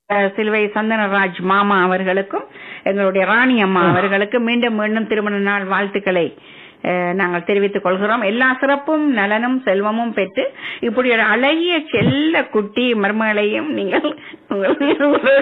அஹ், சிலுவை சந்தனராஜ் மாமா அவர்களுக்கும் எங்களுடைய ராணி அம்மா அவர்களுக்கு மீண்டும் மீண்டும் திருமண நாள் வாழ்த்துக்களை அஹ், நாங்கள் தெரிவித்துக் கொள்கிறோம் எல்லா சிறப்பும் நலனும் செல்வமும் பெற்று இப்படி ஒரு அழகிய செல்ல குட்டி மருமகளையும் நீங்கள் உங்களோடு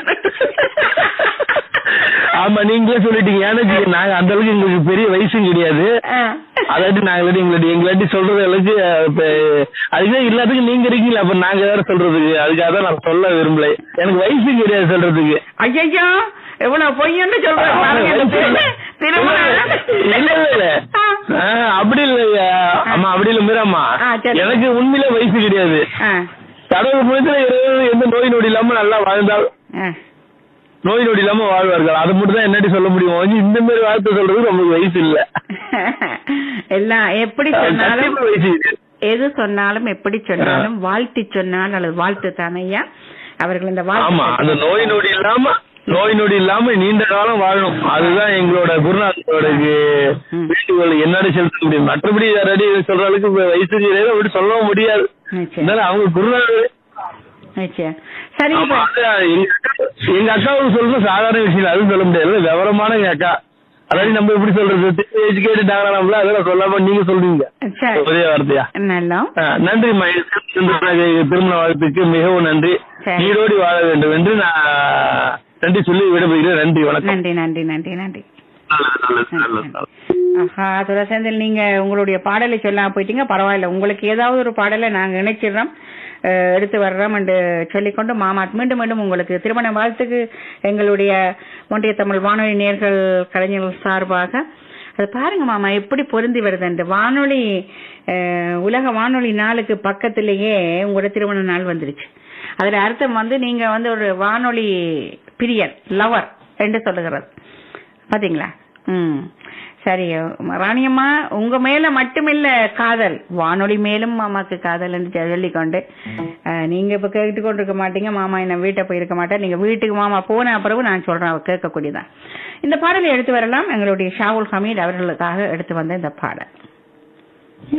வச்சிருக்க- ஆமா நீங்களே சொல்லிட்டீங்க எனக்கு நாங்க அந்த அளவுக்கு எங்களுக்கு பெரிய வயசும் கிடையாது அஹ். அதாட்டி நாங்க எங்களாட்டி எங்களாட்டி சொல்றது அளவுக்கு அஹ், இப்ப அதுக்கு எல்லாத்துக்கும் நீங்க இருக்கீங்களா அப்ப நாங்க வேற சொல்றதுக்கு அதுக்காக தான் நான் சொல்ல விரும்பல எனக்கு வயசும் கிடையாது சொல்றதுக்கு ஐயையோ எவ்வளவு பொய்யன்னு சொல்றேன் பாருங்க இந்த திரு- திருமணம் இல்ல இல்ல இல்ல ஆ. ஆ, அப்படி இல்ல ஆமா அப்படி இல்ல மீராமா ஆ, சரி. எனக்கு உண்மையிலே வயசு கிடையாது ஆ, கடவுள் புனிதத்துல இறைவன் எந்த நோய் நொடி இல்லாம நல்லா வாழ்ந்தால் ஆ. நோய் நொடி இல்லாம வாழ்வார்கள் அதை மட்டும் தான் என்னடி சொல்ல முடியும் ஒழிஞ்சு இந்த மாதிரி வார்த்தை சொல்றதுக்கு நமக்கு வயசு இல்ல எல்லாம் எப்படி சொன்னாலும் கண்டிப்பா வயசு கிடையாது. எது சொன்னாலும் எப்படி சொன்னாலும் வாழ்த்தி சொன்னால் அல்லது வாழ்த்து தானையா அவர்கள் இந்த ஆமா அந்த வாழ்த்து நோய் நொடி இல்லாம நோய் நொடி இல்லாம நீண்ட காலம் வாழணும் அதுதான் எங்களோட குருநாதரோட ம். வேண்டுகோள் என்னடி செலுத்த முடியும் மற்றபடி யாராடி சொல்ற அளவுக்கு இப்ப வயசு கிடையாது அப்படி சொல்லவும் முடியாது நிச்சயம். இருந்தாலும் அவங்க குருநாதர் நிச்சயம். சரி ஆமா, இப்ப அது எங்க அக்கா- எங்க அக்காவுக்கு சொல்றது சாதாரண விஷயம் இல்ல, அதுவும் சொல்ல முடியாது விவரமான எங்க அக்கா அதாவது நம்ம எப்படி சொல்றது எஜுகேட்டட் ஆகலாம் நம்மள அதெல்லாம் சொல்லாம நீங்க சொல்றீங்க சரி ஒரே வார்த்தையா நல்லா ஆ, நன்றி மகேஷ். திருமண வாழ்த்துக்கு மிகவும் நன்றி சரி. நீரோடி வாழ வேண்டும் என்று நான் நன்றி சொல்லி விடைபெறுகிறேன் நன்றி வணக்கம் நன்றி நன்றி நன்றி நன்றி நல்லது, நல்லது, நல்லது, நல்லது. ஆஹா துரசேந்தில் நீங்க உங்களுடைய பாடலை சொல்லாம போயிட்டீங்க பரவாயில்ல உங்களுக்கு ஏதாவது ஒரு பாடலை நாங்க இணைச்சிடுறோம் அஹ், எடுத்து வர்றோம் என்று சொல்லிக்கொண்டு மாமா மீண்டும் மீண்டும் உங்களுக்கு திருமண வாழ்த்துக்கு எங்களுடைய ஒன்றிய தமிழ் வானொலி நேர்கள் கலைஞர்கள் சார்பாக அது பாருங்க மாமா எப்படி பொருந்தி வருது அந்த வானொலி அஹ், உலக வானொலி நாளுக்கு பக்கத்திலேயே உங்களோட திருமண நாள் வந்துருச்சு அதுல அர்த்தம் வந்து நீங்க வந்து ஒரு வானொலி பிரியர் லவர் என்று சொல்லுகிறது பாத்தீங்களா ம் சரி ராணியம்மா உங்க மேல மட்டுமில்ல காதல் வானொலி மேலும் மாமாக்கு காதல் என்று சொல்லிக்கொண்டு அஹ், நீங்க இப்ப கேட்டு கொண்டு இருக்க மாட்டீங்க மாமா என்ன வீட்டை போயிருக்க மாட்டேன் நீங்க வீட்டுக்கு மாமா போன பிறகு நான் சொல்றேன் அவ கேட்கக்கூடியதான் இந்த பாடலை எடுத்து வரலாம் எங்களுடைய ஷாவுல் ஹமீத் அவர்களுக்காக எடுத்து வந்த இந்த பாடல்